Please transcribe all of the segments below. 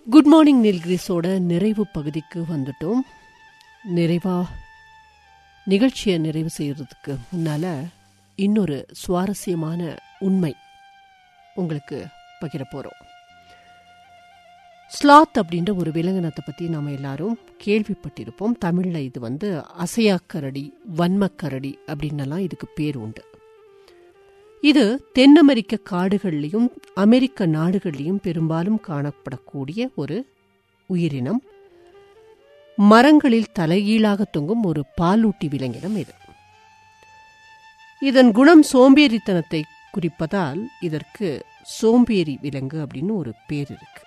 good morning நீல்கிரிஸோட நிறைவு பகுதிக்கு வந்துட்டோம் நிறைவா நிகழ்ச்சியை நிறைவு செய்யறதுக்கு முன்னால இன்னொரு சுவாரஸ்யமான உண்மை உங்களுக்கு பகிர போறோம் ஸ்லாத் அப்படின்ற ஒரு விலங்கினத்தை பற்றி நாம் எல்லாரும் கேள்விப்பட்டிருப்போம் தமிழில் இது வந்து அசையாக்கரடி வன்மக்கரடி அப்படின்னலாம் இதுக்கு பேர் உண்டு இது தென் அமெரிக்க காடுகள்லையும் அமெரிக்க நாடுகள்லையும் பெரும்பாலும் காணப்படக்கூடிய ஒரு உயிரினம் மரங்களில் தலைகீழாக தொங்கும் ஒரு பாலூட்டி விலங்கினம் இது இதன் குணம் சோம்பேறித்தனத்தை குறிப்பதால் இதற்கு சோம்பேறி விலங்கு அப்படின்னு ஒரு பேர் இருக்கு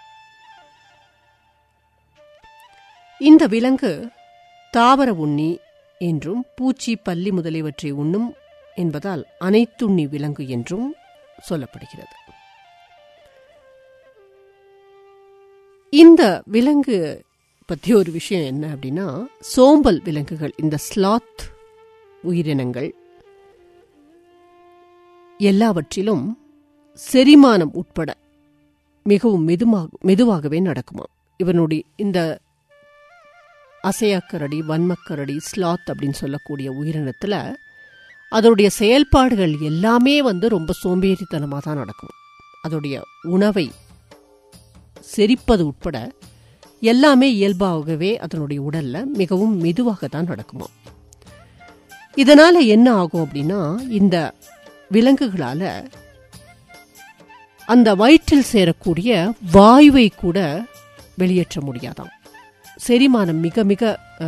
இந்த விலங்கு தாவர உண்ணி என்றும் பூச்சி பல்லி முதலியவற்றை உண்ணும் என்பதால் அனைத்துண்ணி விலங்கு என்றும் சொல்லப்படுகிறது இந்த விலங்கு பற்றி ஒரு விஷயம் என்ன அப்படின்னா சோம்பல் விலங்குகள் இந்த ஸ்லாத் உயிரினங்கள் எல்லாவற்றிலும் செரிமானம் உட்பட மிகவும் மெதுமாக மெதுவாகவே நடக்குமாம் இவனுடைய இந்த அசையாக்கரடி வன்மக்கரடி ஸ்லாத் அப்படின்னு சொல்லக்கூடிய உயிரினத்தில் அதோடைய செயல்பாடுகள் எல்லாமே வந்து ரொம்ப சோம்பேறித்தனமாக தான் நடக்கும் அதோடைய உணவை செரிப்பது உட்பட எல்லாமே இயல்பாகவே அதனுடைய உடல்ல மிகவும் மெதுவாக தான் நடக்குமா இதனால என்ன ஆகும் அப்படின்னா இந்த விலங்குகளால அந்த வயிற்றில் சேரக்கூடிய வாயுவை கூட வெளியேற்ற முடியாதாம் செரிமானம் மிக மிக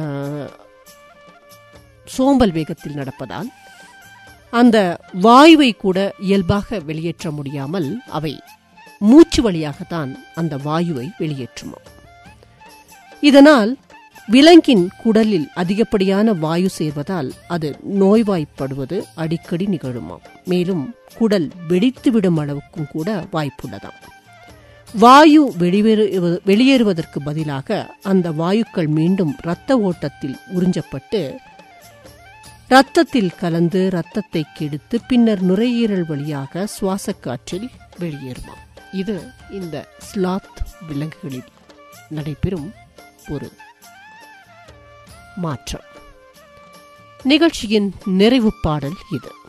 சோம்பல் வேகத்தில் நடப்பதால் அந்த வாயுவை கூட இயல்பாக வெளியேற்ற முடியாமல் அவை மூச்சு வழியாகத்தான் அந்த வாயுவை வெளியேற்றுமா இதனால் விலங்கின் குடலில் அதிகப்படியான வாயு சேர்வதால் அது நோய்வாய்ப்படுவது அடிக்கடி நிகழுமாம் மேலும் குடல் வெடித்துவிடும் அளவுக்கும் கூட வாய்ப்புள்ளதாம் வாயு வெளியேறுவதற்கு பதிலாக அந்த வாயுக்கள் மீண்டும் இரத்த ஓட்டத்தில் உறிஞ்சப்பட்டு ரத்தத்தில் கலந்து ரத்தத்தை கெடுத்து பின்னர் நுரையீரல் வழியாக சுவாச காற்றில் வெளியேறுமாம் இது இந்த ஸ்லாத் விலங்குகளில் நடைபெறும் ஒரு மாற்றம் நிகழ்ச்சியின் நிறைவு பாடல் இது